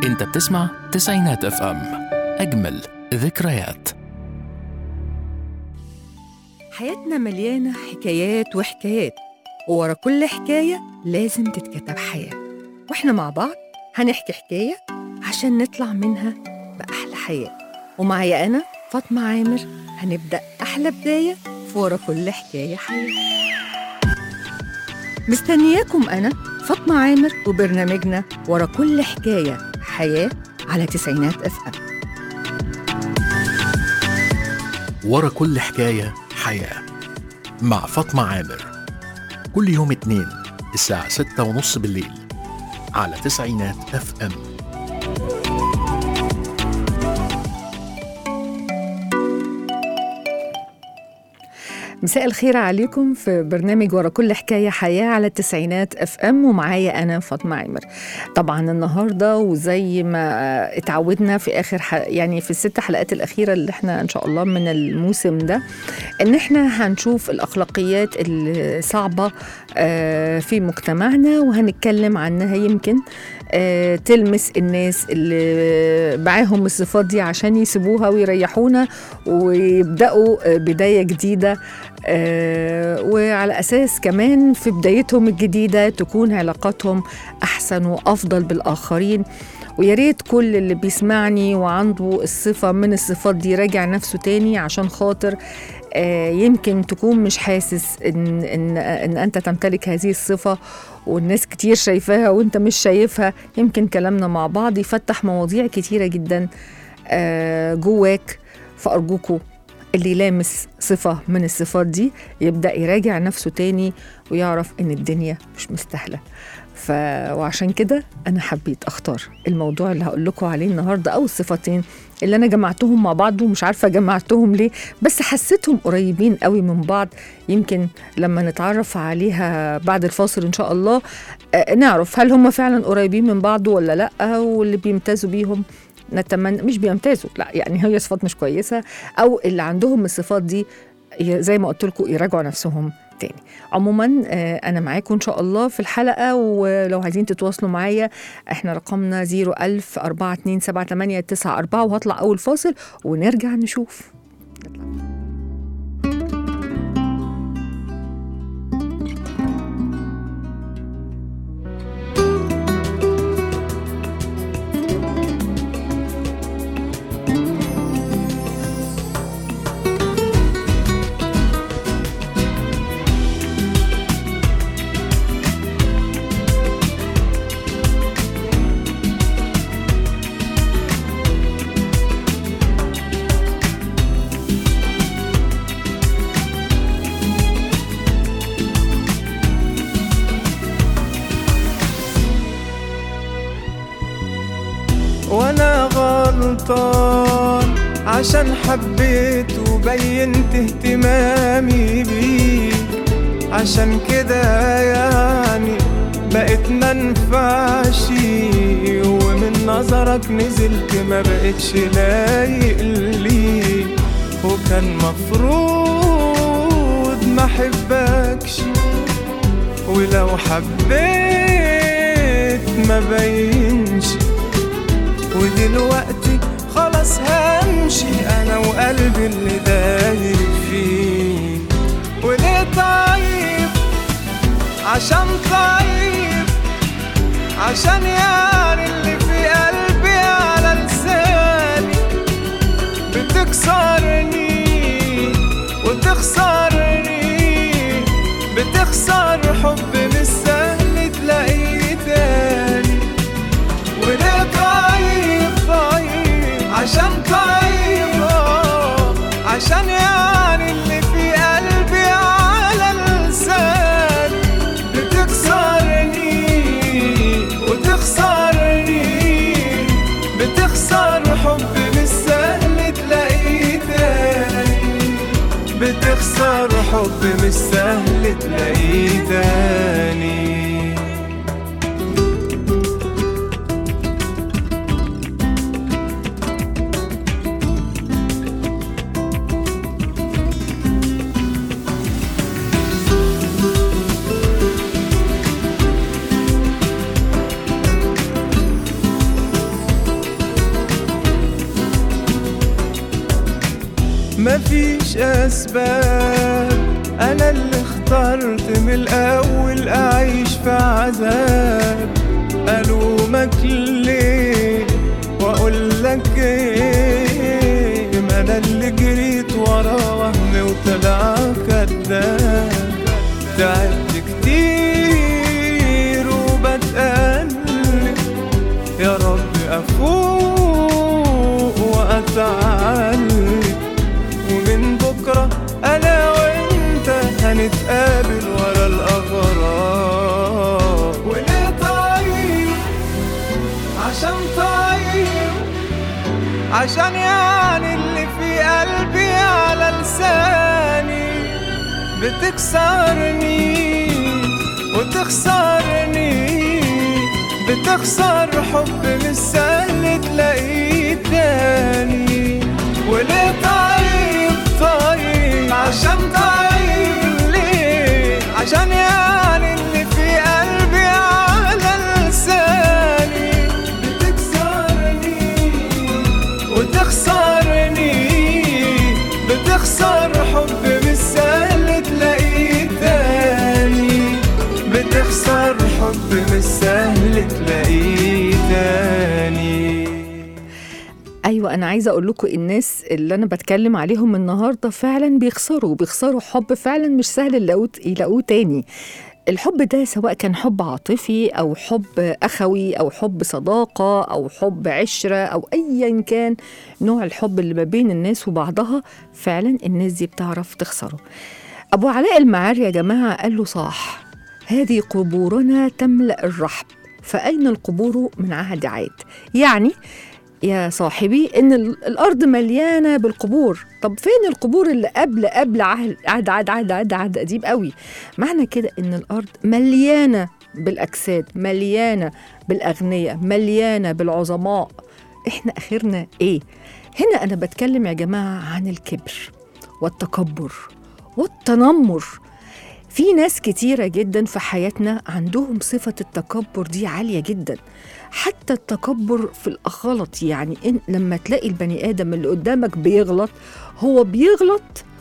انت بتسمع تسعينات اف ام اجمل ذكريات حياتنا مليانة حكايات وحكايات وورا كل حكاية لازم تتكتب حياة واحنا مع بعض هنحكي حكاية عشان نطلع منها بأحلى حياة ومعايا أنا فاطمة عامر هنبدأ أحلى بداية في ورا كل حكاية حياة مستنياكم أنا فاطمة عامر وبرنامجنا ورا كل حكاية حياة على تسعينات أف أم ورا كل حكاية حياة مع فاطمة عامر كل يوم اتنين الساعة ستة ونص بالليل على تسعينات اف ام مساء الخير عليكم في برنامج ورا كل حكاية حياة على التسعينات اف ام ومعايا أنا فاطمة عامر طبعا النهاردة وزي ما اتعودنا في آخر ح... يعني في الست حلقات الأخيرة اللي احنا إن شاء الله من الموسم ده إن احنا هنشوف الأخلاقيات الصعبة آه، في مجتمعنا وهنتكلم عنها يمكن آه، تلمس الناس اللي معاهم الصفات دي عشان يسيبوها ويريحونا ويبدأوا آه، بداية جديدة آه، وعلى أساس كمان في بدايتهم الجديدة تكون علاقاتهم أحسن وأفضل بالآخرين ويا ريت كل اللي بيسمعني وعنده الصفة من الصفات دي راجع نفسه تاني عشان خاطر آه، يمكن تكون مش حاسس إن, إن, إن أنت تمتلك هذه الصفة والناس كتير شايفاها وانت مش شايفها يمكن كلامنا مع بعض يفتح مواضيع كتيرة جدا آه، جواك فأرجوكوا اللي يلامس صفة من الصفات دي يبدأ يراجع نفسه تاني ويعرف إن الدنيا مش مستاهلة ف... وعشان كده أنا حبيت أختار الموضوع اللي هقول لكم عليه النهاردة أو الصفتين اللي أنا جمعتهم مع بعض ومش عارفة جمعتهم ليه بس حسيتهم قريبين قوي من بعض يمكن لما نتعرف عليها بعد الفاصل إن شاء الله آه، نعرف هل هم فعلا قريبين من بعض ولا لأ واللي بيمتازوا بيهم نتمنى مش بيمتازوا لا يعني هي صفات مش كويسه او اللي عندهم الصفات دي ي- زي ما قلت لكم يراجعوا نفسهم تاني عموما آه، انا معاكم ان شاء الله في الحلقه ولو عايزين تتواصلوا معايا احنا رقمنا 01000 427 وهطلع اول فاصل ونرجع نشوف وانا غلطان عشان حبيت وبينت اهتمامي بيك عشان كده يعني بقيت منفعش ومن نظرك نزلت ما بقتش لايق ليك وكان مفروض ما احبكش ولو حبيت ما بينش ودلوقتي خلاص همشي انا وقلبي اللي دايب فيه وليه طيب عشان طيب عشان يعني اللي في قلبي على لساني بتكسرني وتخسرني بتخسر حب مش سهل تلاقيه تاني وليه طيب طيب عشان طيب آه، عشان يعني اللي في قلبي على لساني بتكسرني وتخسر مفيش أسباب أنا اللي اخترت من الأول أعيش في عذاب ألومك ليه وأقول لك إيه ما أنا اللي جريت ورا وهمي وطلع كداب تعبت كتير وبتقلب يا رب أفوق وأتعلم ومن بكرة أنا وأنت هنتقابل ورا الأغراب وليه طيب عشان طيب عشان يعني اللي في قلبي على لساني بتكسرني وتخسرني بتخسر حب مش سهل تلاقيه تاني وليه طيب طيب عشان طيب ليه عشان يعني اللي في قلبي على لساني بتكسرني وتخسرني بتخسر حب مش سهل تلاقيه تاني بتخسر حب مش سهل تلاقيه تاني ايوه انا عايزه اقول لكم الناس اللي انا بتكلم عليهم النهارده فعلا بيخسروا بيخسروا حب فعلا مش سهل يلاقوه يلاقوه تاني الحب ده سواء كان حب عاطفي او حب اخوي او حب صداقه او حب عشره او ايا كان نوع الحب اللي ما بين الناس وبعضها فعلا الناس دي بتعرف تخسره ابو علاء المعاري يا جماعه قال له صح هذه قبورنا تملا الرحب فاين القبور من عهد عاد يعني يا صاحبي ان ال- الارض مليانه بالقبور طب فين القبور اللي قبل قبل عهد عهد عهد عهد عهد, عهد قديم قوي معنى كده ان الارض مليانه بالاجساد مليانه بالاغنياء مليانه بالعظماء احنا اخرنا ايه هنا انا بتكلم يا جماعه عن الكبر والتكبر والتنمر في ناس كتيرة جدا في حياتنا عندهم صفة التكبر دي عالية جدا حتى التكبر في الغلط يعني إن لما تلاقي البني آدم اللي قدامك بيغلط هو بيغلط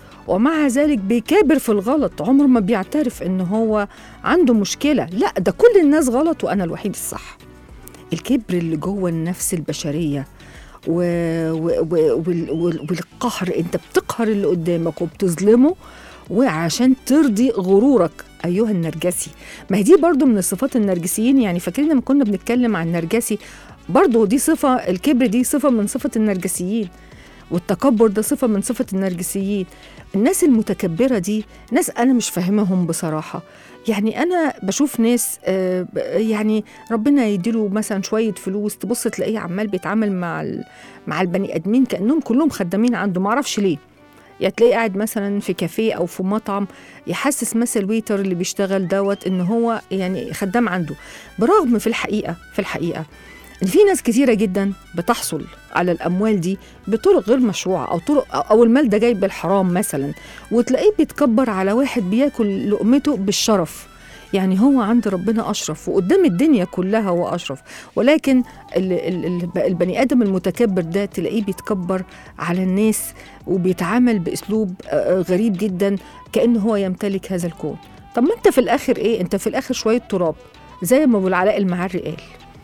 ومع ذلك بيكابر في الغلط عمره ما بيعترف ان هو عنده مشكلة لا ده كل الناس غلط وانا الوحيد الصح الكبر اللي جوه النفس البشرية و... و... و... وال... وال... والقهر انت بتقهر اللي قدامك وبتظلمه وعشان ترضي غرورك ايها النرجسي ما هي دي برضو من الصفات النرجسيين يعني فاكرين لما كنا بنتكلم عن النرجسي برضو دي صفة الكبر دي صفة من صفة النرجسيين والتكبر ده صفة من صفة النرجسيين الناس المتكبرة دي ناس أنا مش فاهمهم بصراحة يعني أنا بشوف ناس آه، ب- يعني ربنا يديله مثلا شوية فلوس تبص تلاقيه عمال بيتعامل مع ال- مع البني آدمين كأنهم كلهم خدامين عنده معرفش ليه يا تلاقيه قاعد مثلا في كافيه او في مطعم يحسس مثل الويتر اللي بيشتغل دوت ان هو يعني خدام عنده برغم في الحقيقه في الحقيقه ان في ناس كتيره جدا بتحصل على الاموال دي بطرق غير مشروعه او طرق او المال ده جاي بالحرام مثلا وتلاقيه بيتكبر على واحد بياكل لقمته بالشرف يعني هو عند ربنا اشرف وقدام الدنيا كلها هو اشرف ولكن ال- ال- ال- البني ادم المتكبر ده تلاقيه بيتكبر على الناس وبيتعامل باسلوب آه، آه، غريب جدا كانه هو يمتلك هذا الكون طب ما انت في الاخر ايه انت في الاخر شويه تراب زي ما ابو العلاء المعري قال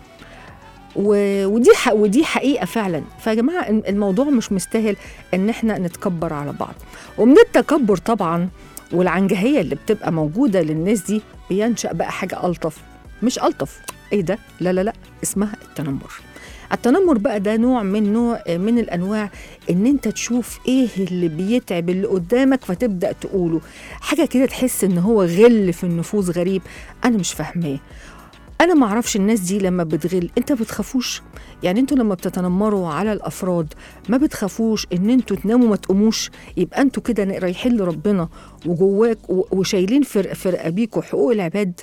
و- ودي ح- ودي حقيقه فعلا فيا جماعه الم- الموضوع مش مستاهل ان احنا نتكبر على بعض ومن التكبر طبعا والعنجهيه اللي بتبقى موجوده للناس دي بينشا بقى حاجه الطف مش الطف ايه ده لا لا لا اسمها التنمر التنمر بقى ده نوع من نوع من الانواع ان انت تشوف ايه اللي بيتعب اللي قدامك فتبدا تقوله حاجه كده تحس ان هو غل في النفوس غريب انا مش فاهماه انا ما اعرفش الناس دي لما بتغل انت بتخافوش يعني انتوا لما بتتنمروا على الافراد ما بتخافوش ان انتوا تناموا ما تقوموش يبقى انتوا كده رايحين لربنا وجواك و- وشايلين في في رقابيكوا حقوق العباد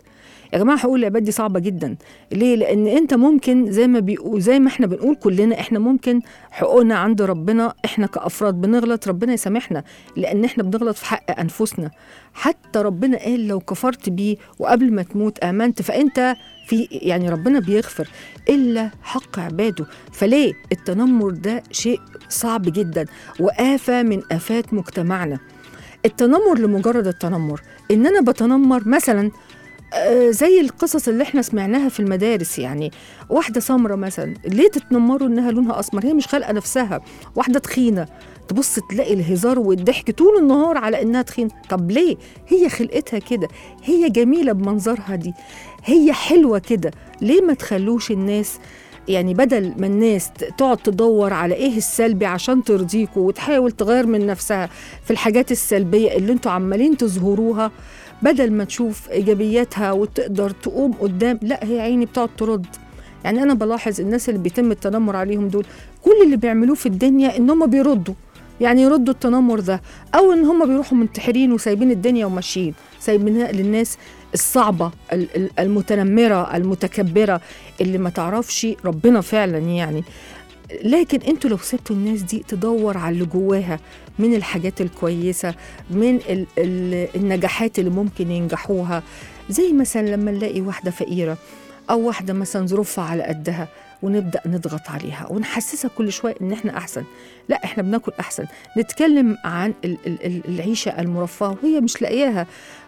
يا جماعه حقوق العباد دي صعبه جدا ليه لان انت ممكن زي ما بيقول زي ما احنا بنقول كلنا احنا ممكن حقوقنا عند ربنا احنا كافراد بنغلط ربنا يسامحنا لان احنا بنغلط في حق انفسنا حتى ربنا قال لو كفرت بيه وقبل ما تموت امنت فانت في يعني ربنا بيغفر الا حق عباده فليه التنمر ده شيء صعب جدا وآفة من آفات مجتمعنا التنمر لمجرد التنمر ان انا بتنمر مثلا آه، زي القصص اللي احنا سمعناها في المدارس يعني واحدة سمرة مثلا ليه تتنمروا انها لونها اسمر هي مش خالقة نفسها واحدة تخينة تبص تلاقي الهزار والضحك طول النهار على انها تخينة طب ليه هي خلقتها كده هي جميلة بمنظرها دي هي حلوة كده ليه ما تخلوش الناس يعني بدل ما الناس ت- تقعد تدور على ايه السلبي عشان ترضيكوا وتحاول تغير من نفسها في الحاجات السلبية اللي انتوا عمالين تظهروها بدل ما تشوف ايجابياتها وتقدر تقوم قدام لا هي عيني بتقعد ترد يعني انا بلاحظ الناس اللي بيتم التنمر عليهم دول كل اللي بيعملوه في الدنيا ان هم بيردوا يعني يردوا التنمر ده او ان هم بيروحوا منتحرين وسايبين الدنيا وماشيين سايبينها للناس الصعبة ال- ال- المتنمرة المتكبرة اللي ما تعرفش ربنا فعلا يعني لكن انتوا لو سبتوا الناس دي تدور على اللي جواها من الحاجات الكويسة من ال ال النجاحات اللي ممكن ينجحوها زي مثلا لما نلاقي واحدة فقيرة أو واحدة مثلا ظروفها على قدها ونبدأ نضغط عليها ونحسسها كل شوية إن إحنا أحسن لا إحنا بناكل أحسن نتكلم عن ال ال ال العيشة المرفهة وهي مش لاقياها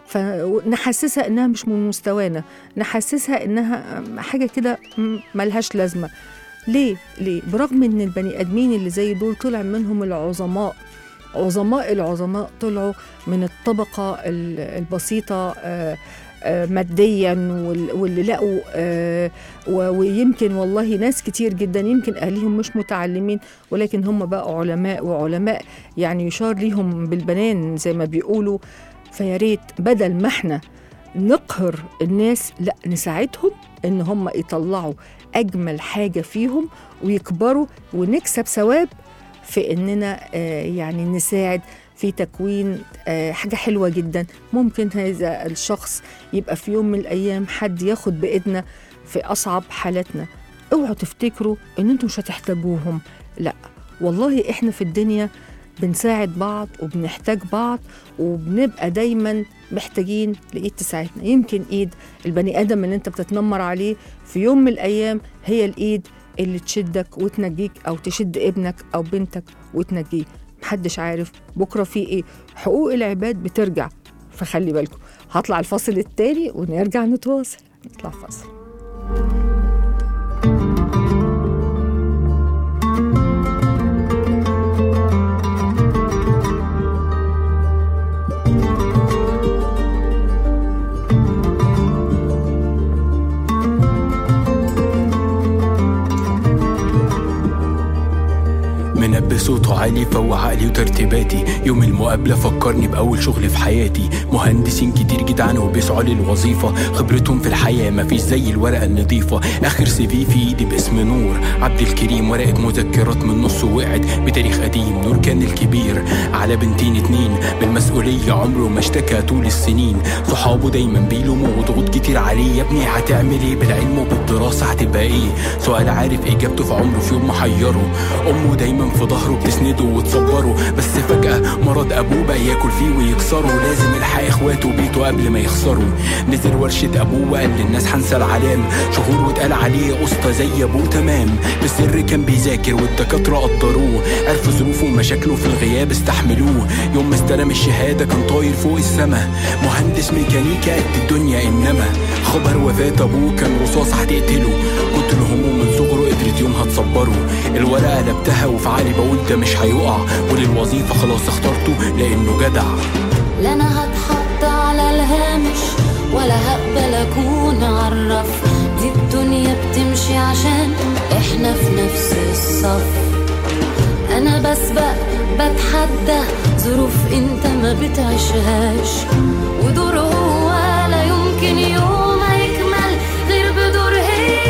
فنحسسها إنها مش من مستوانا نحسسها إنها حاجة كده م- ملهاش لازمة ليه؟ ليه؟ برغم إن البني آدمين اللي زي دول طلع منهم العظماء عظماء العظماء طلعوا من الطبقة ال- البسيطة آه، آه، ماديا وال- واللي لقوا آه، و- ويمكن والله ناس كتير جدا يمكن أهليهم مش متعلمين ولكن هم بقوا علماء وعلماء يعني يشار ليهم بالبنان زي ما بيقولوا فيا ريت بدل ما احنا نقهر الناس لا نساعدهم ان هم يطلعوا اجمل حاجه فيهم ويكبروا ونكسب ثواب في اننا آه، يعني نساعد في تكوين آه، حاجه حلوه جدا ممكن هذا الشخص يبقى في يوم من الايام حد ياخد بايدنا في اصعب حالاتنا اوعوا تفتكروا ان انتم مش هتحتاجوهم لا والله احنا في الدنيا بنساعد بعض وبنحتاج بعض وبنبقى دايما محتاجين لايد تساعدنا يمكن ايد البني ادم اللي انت بتتنمر عليه في يوم من الايام هي الايد اللي تشدك وتنجيك او تشد ابنك او بنتك وتنجيه محدش عارف بكره في ايه حقوق العباد بترجع فخلي بالكم هطلع الفاصل التاني ونرجع نتواصل نطلع فاصل منبه صوته عالي فوق عقلي وترتيباتي يوم المقابلة فكرني بأول شغل في حياتي مهندسين كتير جدعان وبيسعوا للوظيفة خبرتهم في الحياة مفيش زي الورقة النظيفة آخر سي في في إيدي باسم نور عبد الكريم ورقة مذكرات من نص وقعت بتاريخ قديم نور كان الكبير على بنتين اتنين بالمسؤولية عمره ما اشتكى طول السنين صحابه دايما بيلوموا وضغوط كتير عليه يا ابني هتعمل ايه بالعلم وبالدراسة هتبقى ايه سؤال عارف اجابته في عمره في يوم محيره امه دايما في ظهره بتسنده وتصبره بس فجأة مرض ابوه بقى ياكل فيه ويكسره لازم يلحق اخواته وبيته قبل ما يخسروا نزل ورشة ابوه وقال للناس هنسى العلام شهور واتقال عليه اسطى زي ابوه تمام بالسر كان بيذاكر والدكاترة قدروه عرفوا ظروفه ومشاكله في الغياب استحملوه يوم ما استلم الشهادة كان طاير فوق السما مهندس ميكانيكا قد الدنيا انما خبر وفاة ابوه كان رصاص هتقتله كتر هموم من صغره قدرت يومها تصبره الورقة قلبتها وفي عقلي بقول ده مش هيقع وللوظيفة خلاص اخترته لانه جدع لا انا هتحط على الهامش ولا هقبل اكون عرف دي الدنيا بتمشي عشان احنا في نفس الصف انا بسبق بتحدى ظروف انت ما بتعيشهاش ودور هو لا يمكن يوم هيكمل غير بدور هي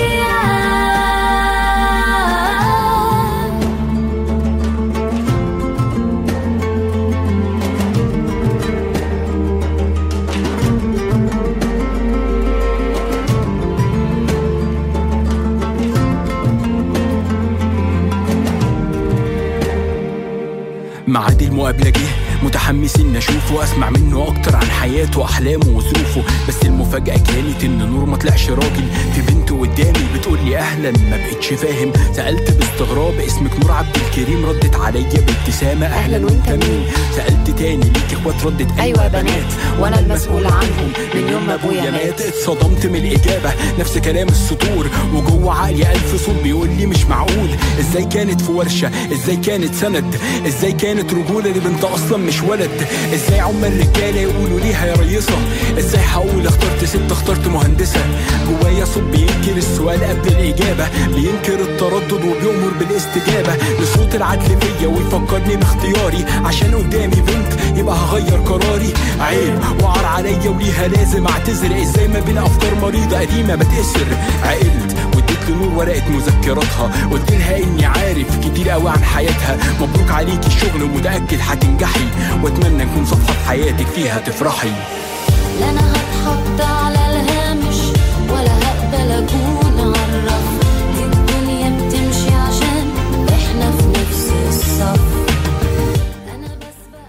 المقابلة جه متحمس إن أشوفه وأسمع منه أكتر عن حياته وأحلامه وظروفه بس المفاجأة كانت إن نور ما طلعش راجل في بنت قدامي بتقول لي أهلا ما بقتش فاهم سألت باستغراب اسمك نور عبد الكريم ردت عليا بابتسامة أهلا وأنت مين سألت تاني ليك إخوات ردت أيوة بنات، وأنا المسؤول عنهم من يوم ما أبويا مات. اتصدمت من الإجابة نفس كلام السطور وجوه عقلي ألف صوت بيقول لي مش معقول إزاي كانت في ورشة إزاي كانت سند إزاي كانت رجولة لبنت أصلا مش ولد إزاي عم الرجالة يقولوا ليها يا ريصة إزاي هقول اخترت ست اخترت مهندسة جوايا صوت بينكر السؤال قبل الإجابة بينكر التردد وبيأمر بالاستجابة لصوت العدل فيا ويفكرني باختياري عشان قدامي بنت يبقى هغير قراري عيب وعار عليا وليها لازم اعتذر ازاي ما بين افكار مريضة قديمة بتأسر عقلت واديت لنور ورقة مذكراتها قلت لها اني عارف كتير قوي عن حياتها مبروك عليكي الشغل ومتأكد هتنجحي واتمنى نكون صفحة في حياتك فيها تفرحي لا انا هتحط على الهامش ولا هقبل اكون عالرف دي الدنيا بتمشي عشان احنا في نفس الصف انا بسبق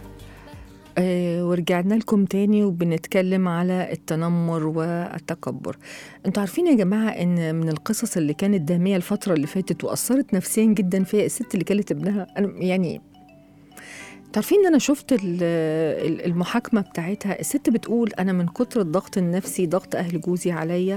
آه ورجعنا لكم تاني وبنتكلم على التنمر والتكبر انتوا عارفين يا جماعة ان من القصص اللي كانت دامية الفترة اللي فاتت وأثرت نفسيا جدا فيها الست اللي كانت ابنها أنا يعني انتوا عارفين ان انا شفت ال- ال- المحاكمة بتاعتها الست بتقول انا من كتر الضغط النفسي ضغط اهل جوزي عليا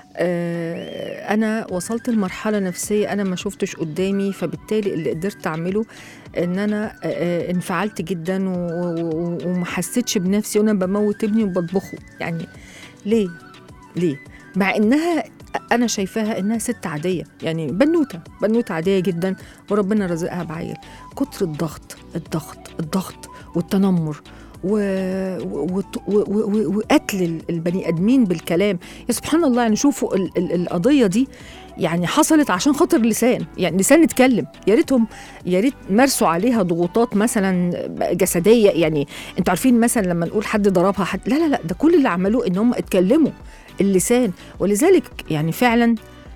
آه، انا وصلت لمرحله نفسيه انا ما شفتش قدامي فبالتالي اللي قدرت اعمله ان انا آه، آه، انفعلت جدا و- و- وما حسيتش بنفسي وانا بموت ابني وبطبخه يعني ليه ليه مع انها انا شايفاها انها ست عاديه يعني بنوته بنوته عاديه جدا وربنا رزقها بعيل كتر الضغط الضغط الضغط والتنمر و... و... و... و... و... وقتل ال- البني ادمين بالكلام يا سبحان الله يعني شوفوا ال... ال... القضيه دي يعني حصلت عشان خاطر لسان يعني لسان اتكلم يا ريتهم يا ريت مارسوا عليها ضغوطات مثلا جسديه يعني انتوا عارفين مثلا لما نقول حد ضربها حد لا لا لا ده كل اللي عملوه ان هم اتكلموا اللسان ولذلك يعني فعلا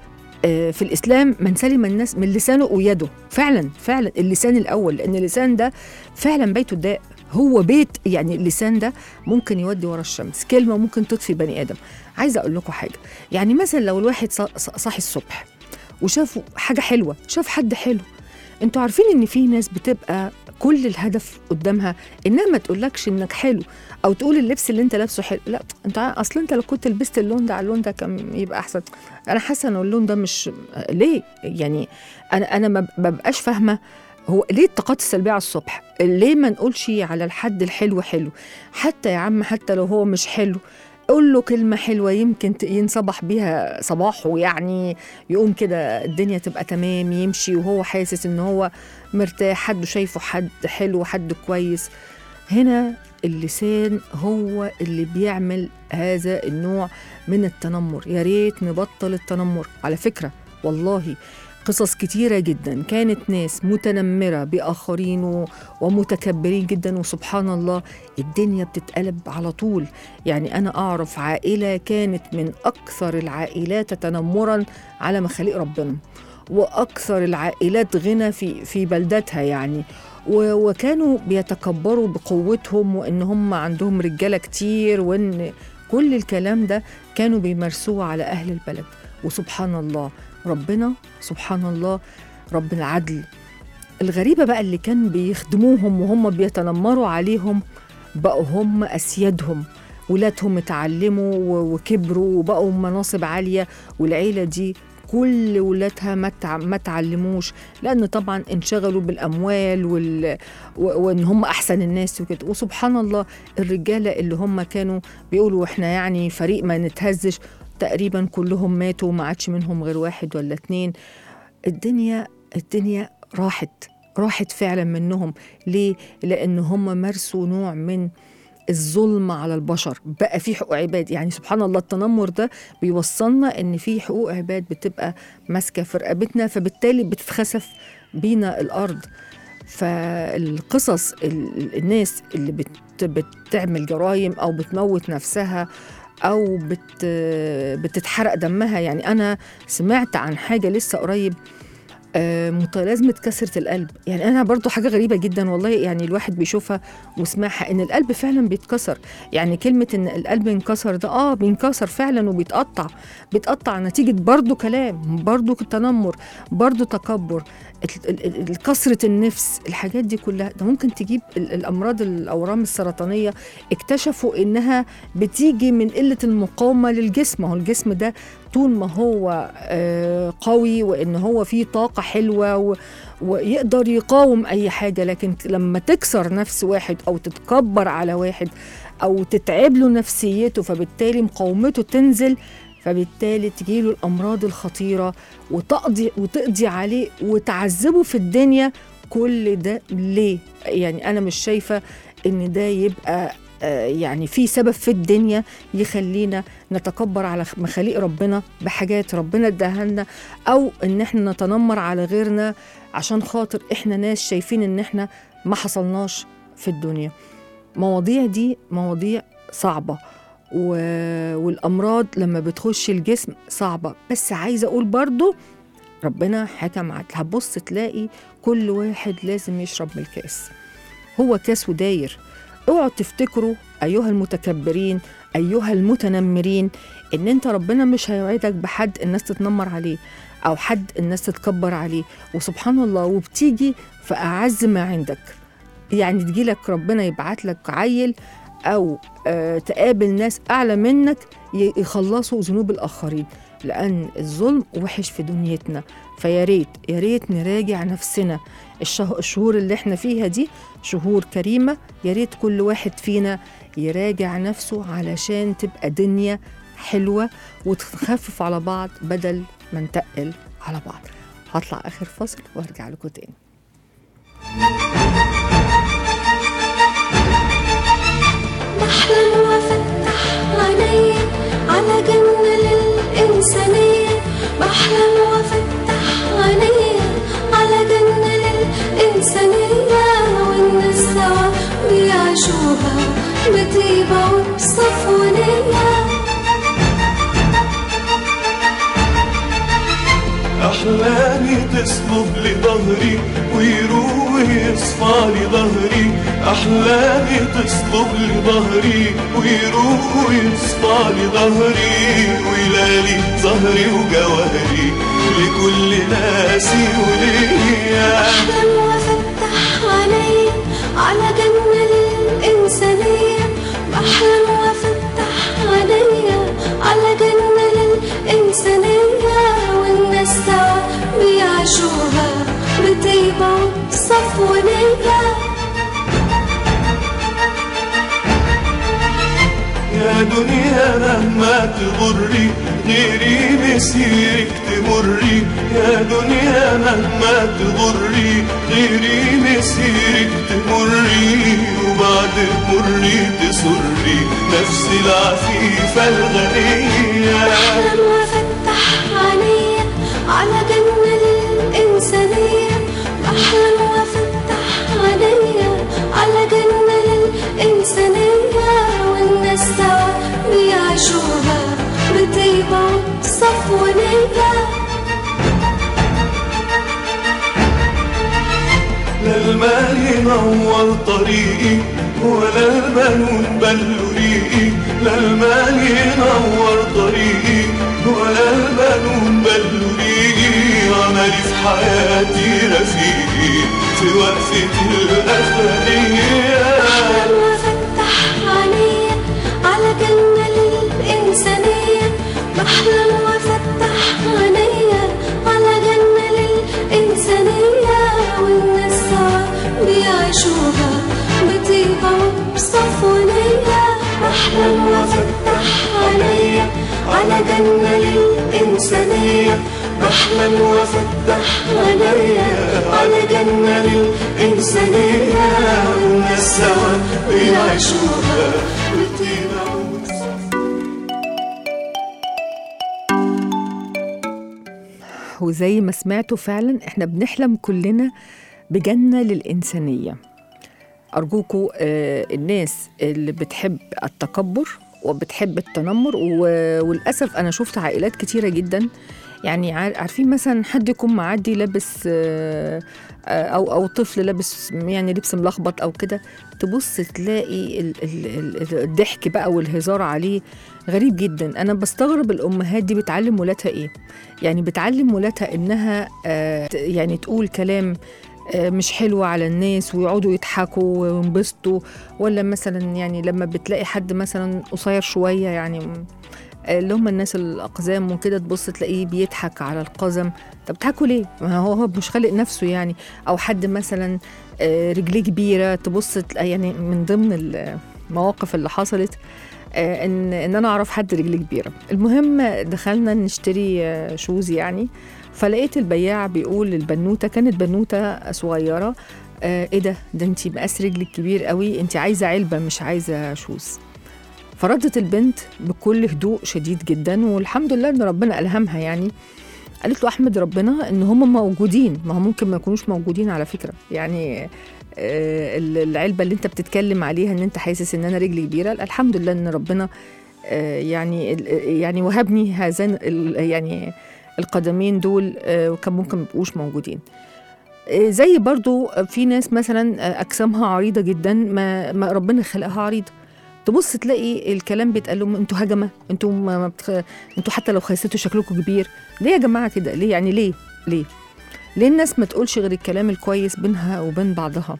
آه، في الاسلام من سلم الناس من لسانه ويده فعلا فعلا اللسان الاول لان اللسان ده فعلا بيته الداء هو بيت يعني اللسان ده ممكن يودي ورا الشمس كلمه ممكن تطفي بني ادم عايزه اقول لكم حاجه يعني مثلا لو الواحد ص- ص- صاحي الصبح وشافوا حاجه حلوه شاف حد حلو انتوا عارفين ان في ناس بتبقى كل الهدف قدامها انها ما تقولكش انك حلو او تقول اللبس اللي انت لابسه حلو لا انت عا- اصلا انت لو كنت لبست اللون ده على اللون ده كان يبقى احسن انا حاسه ان اللون ده مش ليه يعني انا انا ما ببقاش فاهمه هو ليه الطاقات السلبيه على الصبح ليه ما نقولش على الحد الحلو حلو حتى يا عم حتى لو هو مش حلو قول له كلمة حلوة يمكن ت- ينصبح بيها صباحه يعني يقوم كده الدنيا تبقى تمام يمشي وهو حاسس ان هو مرتاح حد شايفه حد حلو حد كويس هنا اللسان هو اللي بيعمل هذا النوع من التنمر يا ريت نبطل التنمر على فكرة والله قصص كتيرة جدا كانت ناس متنمرة بآخرين و- ومتكبرين جدا وسبحان الله الدنيا بتتقلب على طول يعني أنا أعرف عائلة كانت من أكثر العائلات تنمرا على مخاليق ربنا وأكثر العائلات غنى في في بلدتها يعني و- وكانوا بيتكبروا بقوتهم وإن هم عندهم رجالة كتير وإن كل الكلام ده كانوا بيمارسوه على أهل البلد وسبحان الله ربنا سبحان الله رب العدل الغريبة بقى اللي كان بيخدموهم وهم بيتنمروا عليهم بقوا هم أسيادهم ولادهم اتعلموا و- وكبروا وبقوا مناصب عالية والعيلة دي كل ولادها ما تع- ما تعلموش لان طبعا انشغلوا بالاموال وال... و... وان هم احسن الناس وكده وسبحان الله الرجاله اللي هم كانوا بيقولوا احنا يعني فريق ما نتهزش تقريبا كلهم ماتوا وما عادش منهم غير واحد ولا اتنين الدنيا الدنيا راحت راحت فعلا منهم ليه؟ لأن هم مارسوا نوع من الظلم على البشر بقى في حقوق عباد يعني سبحان الله التنمر ده بيوصلنا ان في حقوق عباد بتبقى ماسكه في رقبتنا فبالتالي بتتخسف بينا الارض فالقصص ال- الناس اللي بت بتعمل جرائم او بتموت نفسها او بت بتتحرق دمها يعني انا سمعت عن حاجه لسه قريب آه، متلازمة كسرة القلب يعني أنا برضو حاجة غريبة جدا والله يعني الواحد بيشوفها وسمعها إن القلب فعلا بيتكسر يعني كلمة إن القلب انكسر ده آه بينكسر فعلا وبيتقطع بيتقطع نتيجة برضو كلام برضو تنمر برضو تكبر ال- ال- ال- كسرة النفس الحاجات دي كلها ده ممكن تجيب ال- الأمراض الأورام السرطانية اكتشفوا إنها بتيجي من قلة المقاومة للجسم هو الجسم ده طول ما هو آه، قوي وإن هو فيه طاقة حلوة و ويقدر يقاوم أي حاجة لكن لما تكسر نفس واحد أو تتكبر على واحد أو تتعب له نفسيته فبالتالي مقاومته تنزل فبالتالي تجيله الأمراض الخطيرة وتقضي وتقضي عليه وتعذبه في الدنيا كل ده ليه؟ يعني أنا مش شايفة إن ده يبقى آه، يعني في سبب في الدنيا يخلينا نتكبر على مخاليق ربنا بحاجات ربنا اداها لنا او ان احنا نتنمر على غيرنا عشان خاطر احنا ناس شايفين ان احنا ما حصلناش في الدنيا مواضيع دي مواضيع صعبة و... والأمراض لما بتخش الجسم صعبة بس عايزة أقول برضو ربنا حكم عدل هتبص تلاقي كل واحد لازم يشرب من الكاس هو كاس وداير اوعوا تفتكروا أيها المتكبرين أيها المتنمرين إن أنت ربنا مش هيوعدك بحد الناس تتنمر عليه أو حد الناس تتكبر عليه وسبحان الله وبتيجي في أعز ما عندك يعني تجيلك ربنا يبعت لك عيل أو آه تقابل ناس أعلى منك ي- يخلصوا ذنوب الآخرين لأن الظلم وحش في دنيتنا فيا ريت يا ريت نراجع نفسنا الشه- الشهور اللي احنا فيها دي شهور كريمة يا ريت كل واحد فينا يراجع نفسه علشان تبقى دنيا حلوة وتخفف على بعض بدل ما نتقل على بعض هطلع آخر فصل وارجع لكم تاني بحلم وافتح عيني على جنة للإنسانية بحلم وافتح عيني على جنة للإنسانية والناس سوا بيعيشوها بطيبة وبصفونية أحلامي تصلب لي ظهري ويروح يصفى لي ظهري أحلامي تصلب لي ظهري ويروح يصفى لي ظهري ويلالي ظهري وجوهري لكل ناسي وليا بحلم وافتح عيني على جنة للإنسانية بحلم وافتح عيني على جنة للإنسانية والناس سوا بيعيشوها بطيبة وصفونية يا دنيا مهما تغري غيري مسيرك تمري يا دنيا مهما تغري غيري مسيرك تمري وبعد مري تسري نفسي العفيفة الغنية بحلم وافتح عيني على جنة للإنسانية بحلم وافتح عيني على جنة للإنسانية والناس سوا بيعيشوها بطيبة وصفونية لا المال ينور طريقي ولا البنون بلوا ريقي لا المال ينور طريقي ولا البنون بلوا ريقي عملي في حياتي رفيقي في وقفة الأخرية بحلم وافتح عيني على جنة للإنسانية بحلم وافتح عيني على جنة للإنسانية والناس سوا بيعيشوها بطيبة وبصفونية بحلم وافتح عيني على جنة للإنسانية بحلم وافتح عينيا على جنة الإنسانية والناس سوا بيعيشوها بطيبة وصفا وزي ما سمعتوا فعلا احنا بنحلم كلنا بجنة للإنسانية أرجوكوا آه الناس اللي بتحب التكبر وبتحب التنمر و- وللأسف أنا شفت عائلات كتيرة جدا يعني عار- عارفين مثلا حد يكون معدي لابس آه، آه، او او طفل لابس يعني لبس ملخبط او كده تبص تلاقي ال- ال- ال- الضحك بقى والهزار عليه غريب جدا انا بستغرب الامهات دي بتعلم ولادها ايه يعني بتعلم ولادها انها آه، ت- يعني تقول كلام آه، مش حلو على الناس ويقعدوا يضحكوا وينبسطوا ولا مثلا يعني لما بتلاقي حد مثلا قصير شويه يعني م- آه، اللي هم الناس الاقزام وكده تبص تلاقيه بيضحك على القزم طب بتضحكوا ليه؟ ما هو هو مش خالق نفسه يعني او حد مثلا آه، رجليه كبيره تبص تلاقي يعني من ضمن المواقف اللي حصلت آه، ان ان انا اعرف حد رجليه كبيره المهم دخلنا نشتري آه، شوز يعني فلقيت البياع بيقول للبنوته كانت بنوته صغيره آه، ايه ده ده انت مقاس رجلك كبير قوي انت عايزه علبه مش عايزه شوز فردت البنت بكل هدوء شديد جدا والحمد لله ان ربنا الهمها يعني قالت له احمد ربنا ان هم موجودين ما هم ممكن ما يكونوش موجودين على فكره يعني آه، ال- العلبه اللي انت بتتكلم عليها ان انت حاسس ان انا رجلي كبيره لا، الحمد لله ان ربنا آه، يعني ال- يعني وهبني هذان ال- يعني القدمين دول آه، وكان ممكن ما يبقوش موجودين آه، زي برضو في ناس مثلا آه، اجسامها عريضه جدا ما, ما ربنا خلقها عريضه تبص تلاقي الكلام بيتقال لهم انتوا هجمه انتوا ما ما بتخ... انتوا حتى لو خسيتوا شكلكم كبير ليه يا جماعه كده ليه يعني ليه ليه ليه الناس ما تقولش غير الكلام الكويس بينها وبين بعضها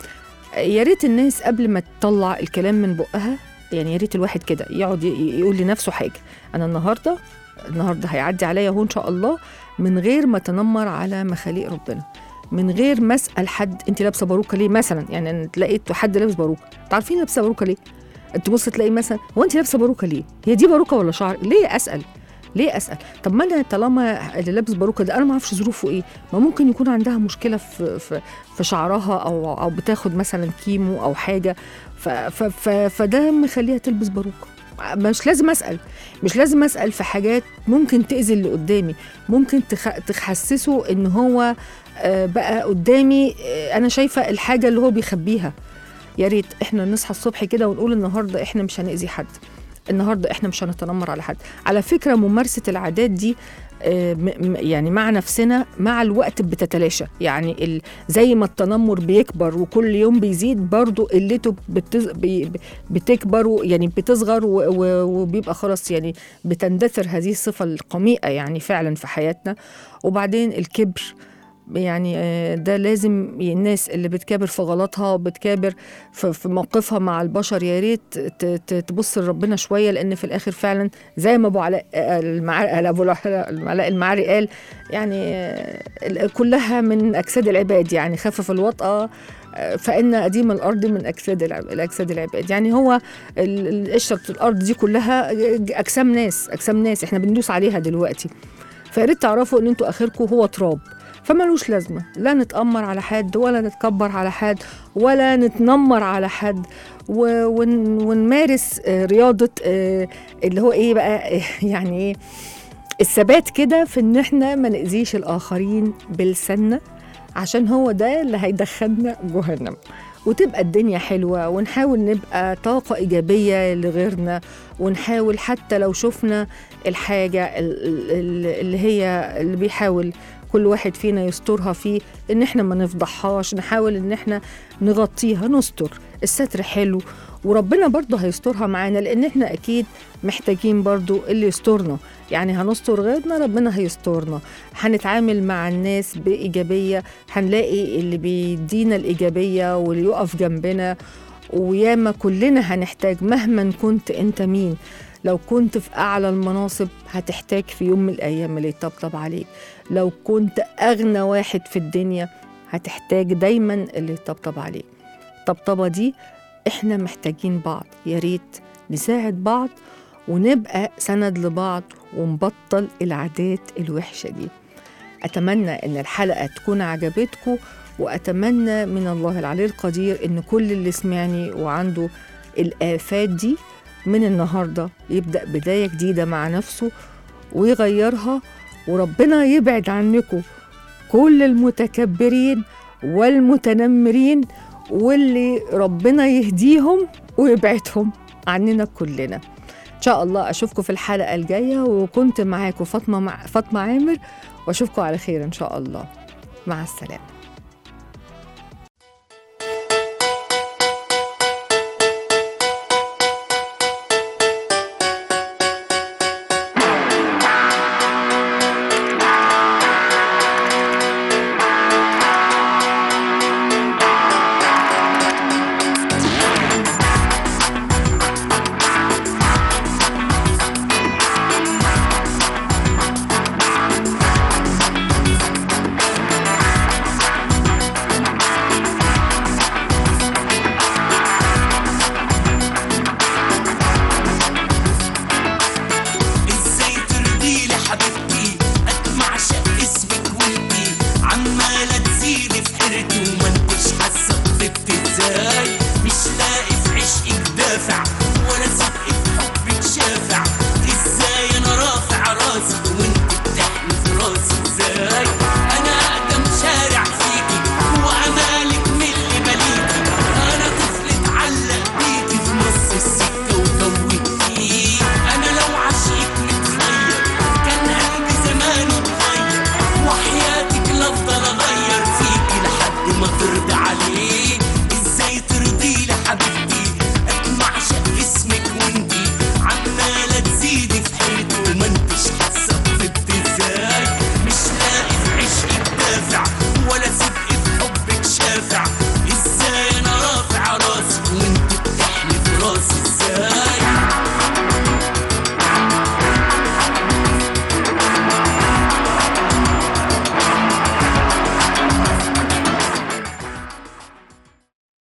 يا ريت الناس قبل ما تطلع الكلام من بقها يعني يا ريت الواحد كده يقعد ي- يقول لنفسه حاجه انا النهارده النهارده هيعدي عليا اهو ان شاء الله من غير ما تنمر على مخاليق ربنا من غير ما اسال حد انت لابسه باروكه ليه مثلا يعني أنا لقيت حد لابس باروكه انتوا عارفين لابسه باروكه ليه تبص تلاقي مثلا هو انت لابسه باروكه ليه هي دي باروكه ولا شعر ليه اسال ليه اسال طب ما انا طالما اللي لابس باروكه ده انا ما اعرفش ظروفه ايه ما ممكن يكون عندها مشكله في في, في شعرها او او بتاخد مثلا كيمو او حاجه ف ف ف فده مخليها تلبس باروكه مش لازم اسال مش لازم اسال في حاجات ممكن تاذي اللي قدامي ممكن تخ... تحسسه ان هو آه، بقى قدامي آه، انا شايفه الحاجه اللي هو بيخبيها يا ريت احنا نصحى الصبح كده ونقول النهارده احنا مش هنأذي حد النهارده احنا مش هنتنمر على حد على فكره ممارسه العادات دي آه، م- م- يعني مع نفسنا مع الوقت بتتلاشى يعني ال- زي ما التنمر بيكبر وكل يوم بيزيد برضو قلته بتز... بي... بتكبر و- يعني بتصغر و... و... وبيبقى خلاص يعني بتندثر هذه الصفة القميئة يعني فعلا في حياتنا وبعدين الكبر يعني آه، ده لازم الناس اللي بتكابر في غلطها وبتكابر في في موقفها مع البشر يا ريت ت- ت- تبص لربنا شويه لان في الاخر فعلا زي ما ابو علاء آه، المع... ابو الع- علاء المعري قال يعني آه، ال- كلها من اجساد العباد يعني خفف الوطأه آه، فان اديم الارض من اجساد العب- الاجساد العباد يعني هو ال- ال- قشره الارض دي كلها اجسام ناس اجسام ناس احنا بندوس عليها دلوقتي فيا ريت تعرفوا ان انتوا اخركم هو تراب فملوش لازمه لا نتامر على حد ولا نتكبر على حد ولا نتنمر على حد و- ون ونمارس آه، رياضه آه، اللي هو ايه بقى آه، يعني ايه الثبات كده في ان احنا ما ناذيش الاخرين بلساننا عشان هو ده اللي هيدخلنا جهنم وتبقى الدنيا حلوة ونحاول نبقى طاقة إيجابية لغيرنا ونحاول حتى لو شفنا الحاجة ال- ال- اللي هي اللي بيحاول كل واحد فينا يسترها فيه ان احنا ما نفضحهاش نحاول ان احنا نغطيها نستر الستر حلو وربنا برضه هيسترها معانا لان احنا اكيد محتاجين برضه اللي يسترنا يعني هنستر غيرنا ربنا هيسترنا هنتعامل مع الناس بإيجابية هنلاقي اللي بيدينا الإيجابية واللي يقف جنبنا وياما كلنا هنحتاج مهما كنت انت مين لو كنت في أعلى المناصب هتحتاج في يوم من الأيام اللي يطبطب عليك لو كنت أغنى واحد في الدنيا هتحتاج دايما اللي يطبطب عليك الطبطبة دي احنا محتاجين بعض يا ريت نساعد بعض ونبقى سند لبعض ونبطل العادات الوحشة دي أتمنى إن الحلقة تكون عجبتكم وأتمنى من الله العلي القدير إن كل اللي سمعني وعنده الآفات دي من النهاردة يبدأ بداية جديدة مع نفسه ويغيرها وربنا يبعد عنكم كل المتكبرين والمتنمرين واللي ربنا يهديهم ويبعدهم عننا كلنا ان شاء الله اشوفكم في الحلقه الجايه وكنت معاكم فاطمه مع فاطمه عامر واشوفكم على خير ان شاء الله مع السلامه